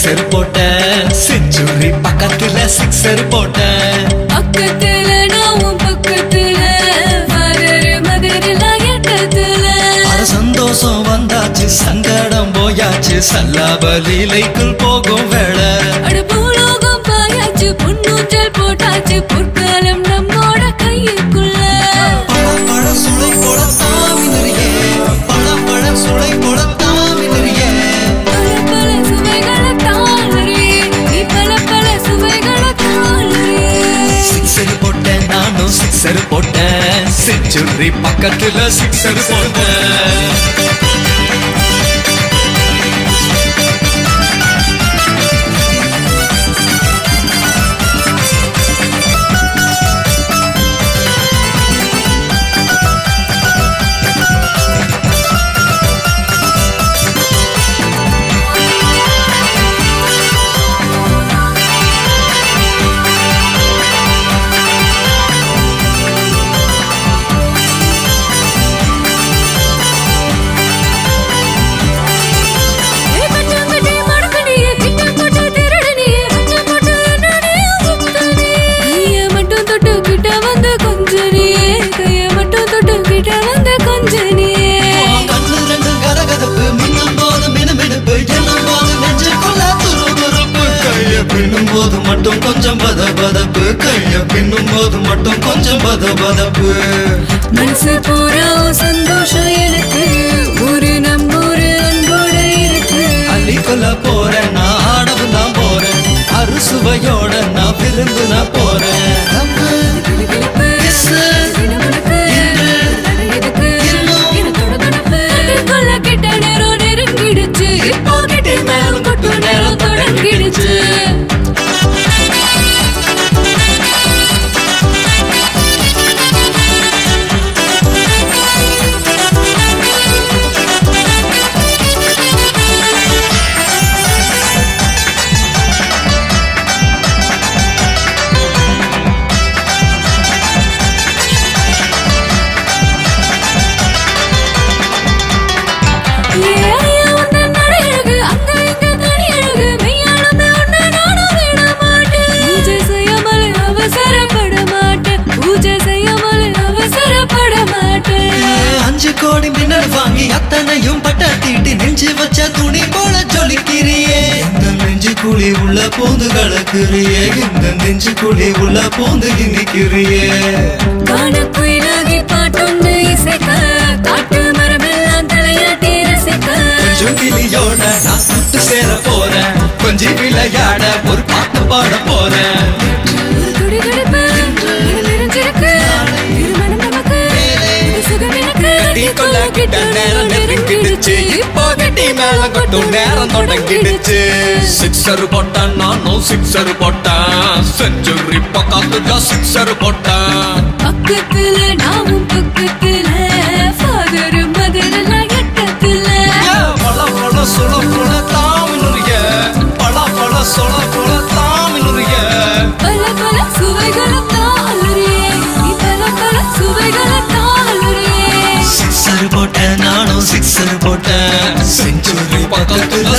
Sixer போட்டேன் century பக்கத்துல sixer போட்டேன் பக்கத்துல நான் உன் பக்கத்துல மதுர மதுரல எட்டத்துல அட சந்தோஷம் வந்தாச்சு சங்கடம் போயாச்சு சல்லாபலீலைக்குள் போகும் வேளை அட பூலோகம் பாயாச்சு பொன்னூற்றல் போட்டாச்சு பொற்காலம் நம்மோட கையுக்குள்ள பழப்பழ சுளை போல தாவினரியே பழப்பழ சுளை போல தாவினரியே பல பல சுவைகளை தாளறே நீ பல பல சுவைகளை தாளறே சிக்ஸர் போட்டேன் நானும் சிக்ஸர் போட்டேன் செஞ்சுரி பக்கத்துல சிக்ஸர் போட்டேன் ஏ கட்டம் கட்டி மடக்கடியே கிட்டம் போட்டு திருடனியே கட்டம் போட்டு என்னடியே சுத்தனியே கைய மட்டும் தொட்டு கிட்ட வந்து கொஞ்சனியே கைய மட்டும் தொட்டு கிட்ட வந்து கொஞ்சனியே கண்ணு ரெண்டும் கரகதப்பு மின்னும் போது மினுமினுப்பு எண்ணும் போது நெஞ்சுக்குள்ள துருதுருப்பு கைய பின்னும் போது மட்டும் கொஞ்சம் பத பதப்பு கைய பின்னும் போது மட்டும் கொஞ்சம் பத பதப்பு மனசு பூரா சந்தோஷம் எனக்கு ஒரு நம்பூரு அன்போட இருக்கு அள்ளி கொல்ல போறேன் நான் ஆடவும் தான் போறேன் அறுசுவையோட நான் விருந்து நான் போறேன் கிளுகிளுப்பு, தினமுனக்கு, தட எதுக்கு, எனத்தோட கணப்பு. கண்ணுக்குள்ள கிட்ட நேரம் நெருங்கிடுச்சு இப்போ கிட்ட மேலும் கொட்டும் நேரம் தொடங்கிடுச்சு ஏன் உன்னை நடையழகு, அங்க இங்க தனியழகு, மெய்யாலுமே உன்னை நானும் விட மாட்டேன். பூஜை செய்யாமல் அவசரப்பட மாட்டேன். பூஜை செய்யாமல் அவசரப்பட மாட்டேன். அஞ்சு கோடி மின்னல் வாங்கி அத்தனையும் பட்ட தீட்டி நெஞ்சு வச்ச துணி போல ஜொலிக்கிறியே இந்த நெஞ்சு குழி உள்ள பூந்து கலக்குறியே இந்த நெஞ்சு குழி உள்ள பூந்து இனிக்கிறியே கானக்குயிலாகி பாட்டொன்று இசைக்க, காட்டு மரமெல்லாம் தலையாட்டி ரசிக்க. கொஞ்சம் கிளியோட நான் சுட்டு சேர போறேன் கொஞ்சம் விளையாட ஒரு பாட்டு பாட போறேன் ஒரு துடிதுடிப்பு, மனம் நிறைஞ்சிருக்கு. திருமணம் நமக்கு, இது சுகம் எனக்கு. கட்டிக்கொள்ள கிட்ட நேரம் நெருங்கிடுச்சு இப்போ கட்டி மேல கொட்டும் நேரம் தொடங்கிடுச்சு சிக்ஸர் போட்டேன் நானும் சிக்ஸர் போட்டேன் செஞ்சுரி பக்கத்துல சிக்ஸர் போட்டேன் பக்கத்துல நாமும் பக்கத்துல ஃபாதர் மதரெல்லாம் எட்டத்துல பல பல சுட புல தாமினுரிய பல பல சுட புல தாமினுரிய பல பல சுவைகளை தாளுறியே நீ பல பல சுவைகளை தாளுறியே சிக்ஸர் போட்டேன் நானும் சிக்ஸர் போட்டேன் செஞ்சுரி பக்கத்துல